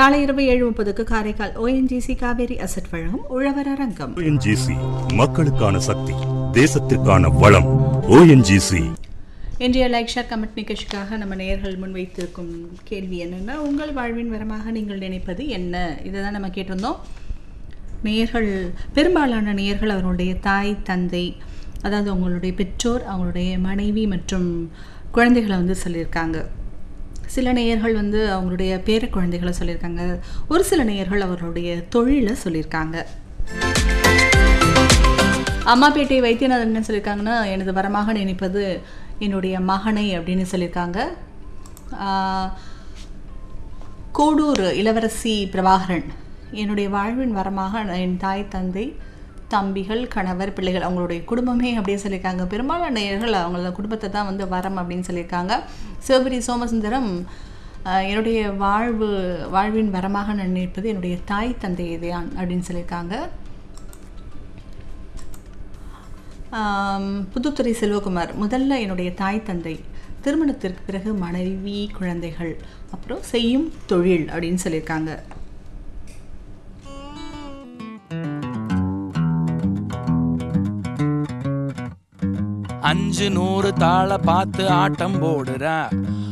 நாளை இரவு ஏழு முப்பதுக்கு காரைக்கால் ஓஎன்ஜிசி காவேரி அசட் வழங்கும் உழவர் அரங்கம் ஓஎன்ஜிசி மக்களுக்கான சக்தி தேசத்திற்கான வளம் ஓஎன்ஜிசி இன்றைய லைக் ஷேர் கமெண்ட் நிகழ்ச்சிக்காக நம்ம நேயர்கள் முன்வைத்திருக்கும் கேள்வி என்னன்னா உங்கள் வாழ்வின் வரமாக நீங்கள் நினைப்பது என்ன இதை தான் நம்ம கேட்டிருந்தோம் நேயர்கள் பெரும்பாலான நேயர்கள் அவர்களுடைய தாய் தந்தை அதாவது அவங்களுடைய பெற்றோர் அவங்களுடைய மனைவி மற்றும் குழந்தைகளை வந்து சொல்லியிருக்காங்க சில நேயர்கள் வந்து அவங்களுடைய பேர குழந்தைகளை சொல்லியிருக்காங்க ஒரு சில நேயர்கள் அவர்களுடைய தொழிலை சொல்லியிருக்காங்க அம்மாப்பேட்டை வைத்தியநாதன் என்ன சொல்லியிருக்காங்கன்னா எனது வரமாக நினைப்பது என்னுடைய மகனை அப்படின்னு சொல்லியிருக்காங்க ஆஹ், கோடூர் இளவரசி பிரபாகரன் என்னுடைய வாழ்வின் வரமாக என் தாய் தந்தை தம்பிகள் கணவர் பிள்ளைகள் அவங்களுடைய குடும்பமே அப்படின்னு சொல்லியிருக்காங்க பெரும்பாலான நேயர்கள் அவங்களோட குடும்பத்தை தான் வந்து வரம் அப்படின்னு சொல்லியிருக்காங்க சிவபுரி சோமசுந்தரம் ஆஹ், என்னுடைய வாழ்வு வாழ்வின் வரமாக நான் நினைப்பது என்னுடைய தாய் தந்தை தான் அப்படின்னு சொல்லியிருக்காங்க ஆம், புதுத்துறை செல்வகுமார் முதல்ல என்னுடைய தாய் தந்தை திருமணத்திற்கு பிறகு மனைவி குழந்தைகள் அப்புறம் செய்யும் தொழில் அப்படின்னு சொல்லியிருக்காங்க அஞ்சு நூறு தாள பார்த்து ஆட்டம் போடுற